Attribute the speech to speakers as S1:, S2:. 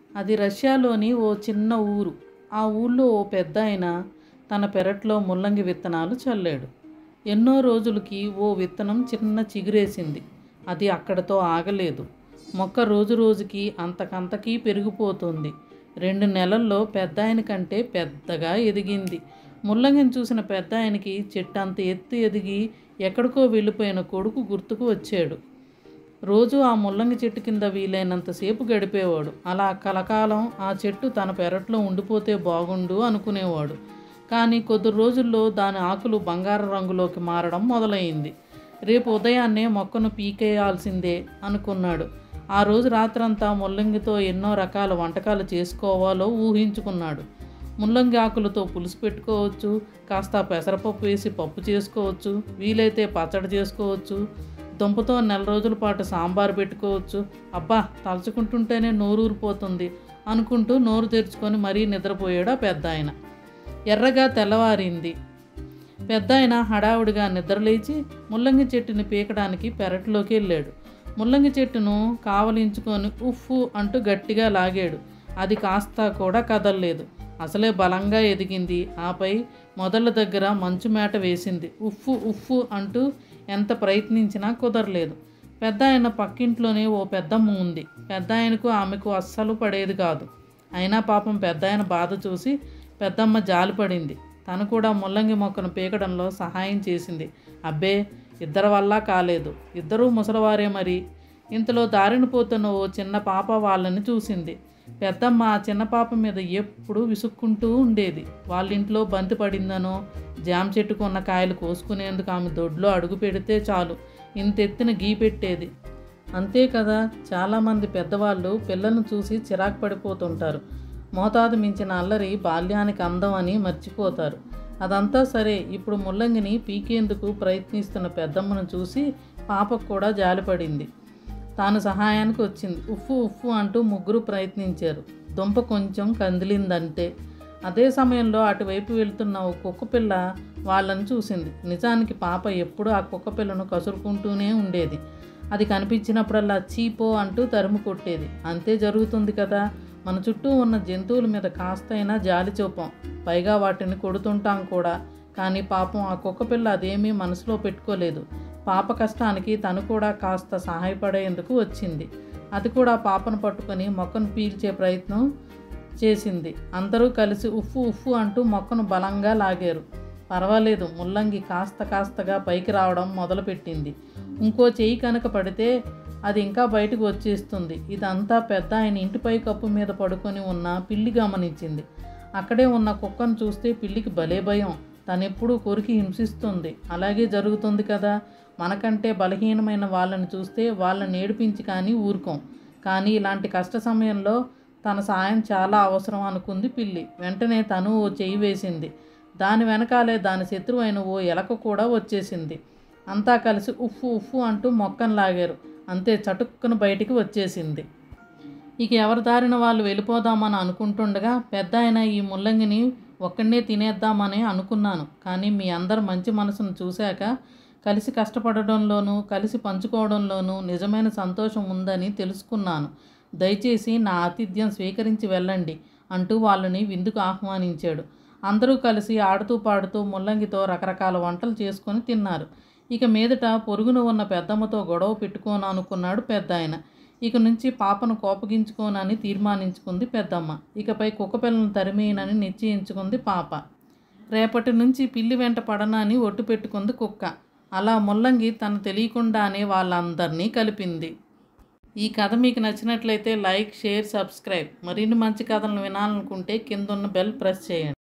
S1: అది రష్యాలోని ఓ చిన్న ఊరు ఆ ఊళ్ళో ఓ పెద్ద ఆయన తన పెరట్లో ముల్లంగి విత్తనాలు చల్లాడు ఎన్నో రోజులకి ఓ విత్తనం చిన్న చిగురేసింది అది అక్కడతో ఆగలేదు మొక్క రోజు రోజుకి అంతకంతకీ పెరిగిపోతుంది రెండు నెలల్లో పెద్ద ఆయన కంటే పెద్దగా ఎదిగింది ముల్లంగిని చూసిన పెద్ద ఆయనకి చెట్టు అంత ఎత్తు ఎదిగి ఎక్కడికో వెళ్ళిపోయిన కొడుకు గుర్తుకు వచ్చాడు రోజు ఆ ముల్లంగి చెట్టు కింద వీలైనంతసేపు గడిపేవాడు అలా కలకాలం ఆ చెట్టు తన పెరట్లో ఉండిపోతే బాగుండు అనుకునేవాడు కానీ కొద్ది రోజుల్లో దాని ఆకులు బంగారు రంగులోకి మారడం మొదలైంది రేపు ఉదయాన్నే మొక్కను పీకేయాల్సిందే అనుకున్నాడు ఆ రోజు రాత్రంతా ముల్లంగితో ఎన్నో రకాల వంటకాలు చేసుకోవాలో ఊహించుకున్నాడు ముల్లంగి ఆకులతో పులుసు పెట్టుకోవచ్చు కాస్త పెసరపప్పు వేసి పప్పు చేసుకోవచ్చు వీలైతే పచ్చడి చేసుకోవచ్చు దుంపతో నెల రోజుల పాటు సాంబార్ పెట్టుకోవచ్చు అబ్బా తలుచుకుంటుంటేనే నోరు ఊరిపోతుంది అనుకుంటూ నోరు తెరుచుకొని మరీ నిద్రపోయాడు ఆ పెద్ద ఆయన ఎర్రగా తెల్లవారింది పెద్ద ఆయన హడావుడిగా నిద్రలేచి ముల్లంగి చెట్టుని పీకడానికి పెరట్లోకి వెళ్ళాడు ముల్లంగి చెట్టును కావలించుకొని ఉఫ్ఫు అంటూ గట్టిగా లాగాడు అది కాస్త కూడా కదలలేదు అసలే బలంగా ఎదిగింది ఆపై మొదల దగ్గర మంచు మేట వేసింది ఉఫ్ఫు ఉఫ్ఫు అంటూ ఎంత ప్రయత్నించినా కుదరలేదు పెద్ద ఆయన పక్కింట్లోనే ఓ పెద్దమ్మ ఉంది పెద్ద ఆయనకు ఆమెకు అస్సలు పడేది కాదు అయినా పాపం పెద్ద ఆయన బాధ చూసి పెద్దమ్మ జాలిపడింది తను కూడా ముల్లంగి మొక్కను పీకడంలో సహాయం చేసింది అబ్బే ఇద్దరి వల్ల కాలేదు ఇద్దరూ ముసలివారే మరి ఇంతలో దారిన పోతున్న ఓ చిన్న పాప వాళ్ళని చూసింది పెద్దమ్మ ఆ చిన్న పాప మీద ఎప్పుడూ విసుక్కుంటూ ఉండేది వాళ్ళ ఇంట్లో బంతి పడిందనో జామ చెట్టుకు ఉన్న కాయలు కోసుకునేందుకు ఆమె దొడ్లో అడుగు పెడితే చాలు ఇంతెత్తిన గీ పెట్టేది అంతే కదా చాలామంది పెద్దవాళ్ళు పిల్లలను చూసి చిరాకు పడిపోతుంటారు మోతాదు మించిన అల్లరి బాల్యానికి అందం అని మర్చిపోతారు అదంతా సరే ఇప్పుడు ముల్లంగిని పీకేందుకు ప్రయత్నిస్తున్న పెద్దమ్మను చూసి పాపకు కూడా జాలిపడింది తాను సహాయానికి వచ్చింది ఉఫ్ఫు ఉఫ్ఫు అంటూ ముగ్గురు ప్రయత్నించారు దుంప కొంచెం కందిలిందంటే అదే సమయంలో అటువైపు వెళ్తున్న ఓ కుక్క పిల్ల వాళ్ళని చూసింది నిజానికి పాప ఎప్పుడూ ఆ కుక్క పిల్లను కసురుకుంటూనే ఉండేది అది కనిపించినప్పుడల్లా చీపో అంటూ తరుము కొట్టేది అంతే జరుగుతుంది కదా మన చుట్టూ ఉన్న జంతువుల మీద కాస్తైనా జాలి చూపాం పైగా వాటిని కొడుతుంటాం కూడా కానీ పాపం ఆ కుక్క పిల్ల అదేమీ మనసులో పెట్టుకోలేదు పాప కష్టానికి తను కూడా కాస్త సహాయపడేందుకు వచ్చింది అది కూడా పాపను పట్టుకొని మొక్కను పీల్చే ప్రయత్నం చేసింది అందరూ కలిసి ఉఫ్ఫు ఉఫ్ఫు అంటూ మొక్కను బలంగా లాగారు పర్వాలేదు ముల్లంగి కాస్త కాస్తగా పైకి రావడం మొదలుపెట్టింది ఇంకో చెయ్యి కనుక పడితే అది ఇంకా బయటకు వచ్చేస్తుంది ఇదంతా పెద్ద ఆయన ఇంటిపై కప్పు మీద పడుకొని ఉన్న పిల్లి గమనించింది అక్కడే ఉన్న కుక్కను చూస్తే పిల్లికి భలే భయం తనెప్పుడూ కొరికి హింసిస్తుంది అలాగే జరుగుతుంది కదా మనకంటే బలహీనమైన వాళ్ళని చూస్తే వాళ్ళని ఏడిపించి కానీ ఊరుకోం కానీ ఇలాంటి కష్ట సమయంలో తన సాయం చాలా అవసరం అనుకుంది పిల్లి వెంటనే తను ఓ చెయ్యి వేసింది దాని వెనకాలే దాని శత్రువు అయిన ఓ ఎలక కూడా వచ్చేసింది అంతా కలిసి ఉఫ్ఫు ఉఫ్ఫు అంటూ మొక్కను లాగారు అంతే చటుక్కున బయటికి వచ్చేసింది ఇక ఎవరి దారిన వాళ్ళు వెళ్ళిపోదామని అనుకుంటుండగా పెద్ద ఆయన ఈ ముల్లంగిని ఒక్కడనే తినేద్దామని అనుకున్నాను కానీ మీ అందరు మంచి మనసును చూశాక కలిసి కష్టపడడంలోనూ కలిసి పంచుకోవడంలోనూ నిజమైన సంతోషం ఉందని తెలుసుకున్నాను దయచేసి నా ఆతిథ్యం స్వీకరించి వెళ్ళండి అంటూ వాళ్ళని విందుకు ఆహ్వానించాడు అందరూ కలిసి ఆడుతూ పాడుతూ ముల్లంగితో రకరకాల వంటలు చేసుకొని తిన్నారు ఇక మీదట పొరుగున ఉన్న పెద్దమ్మతో గొడవ పెట్టుకోను అనుకున్నాడు పెద్ద ఆయన ఇక నుంచి పాపను కోపగించుకోనని తీర్మానించుకుంది పెద్దమ్మ ఇకపై కుక్కపిల్లను తరిమేయనని నిశ్చయించుకుంది పాప రేపటి నుంచి పిల్లి వెంట పడనని ఒట్టు పెట్టుకుంది కుక్క అలా ముల్లంగి తను తెలియకుండానే వాళ్ళందరినీ కలిపింది ఈ కథ మీకు నచ్చినట్లయితే లైక్ షేర్ సబ్స్క్రైబ్ మరిన్ని మంచి కథలను వినాలనుకుంటే కింద ఉన్న బెల్ ప్రెస్ చేయండి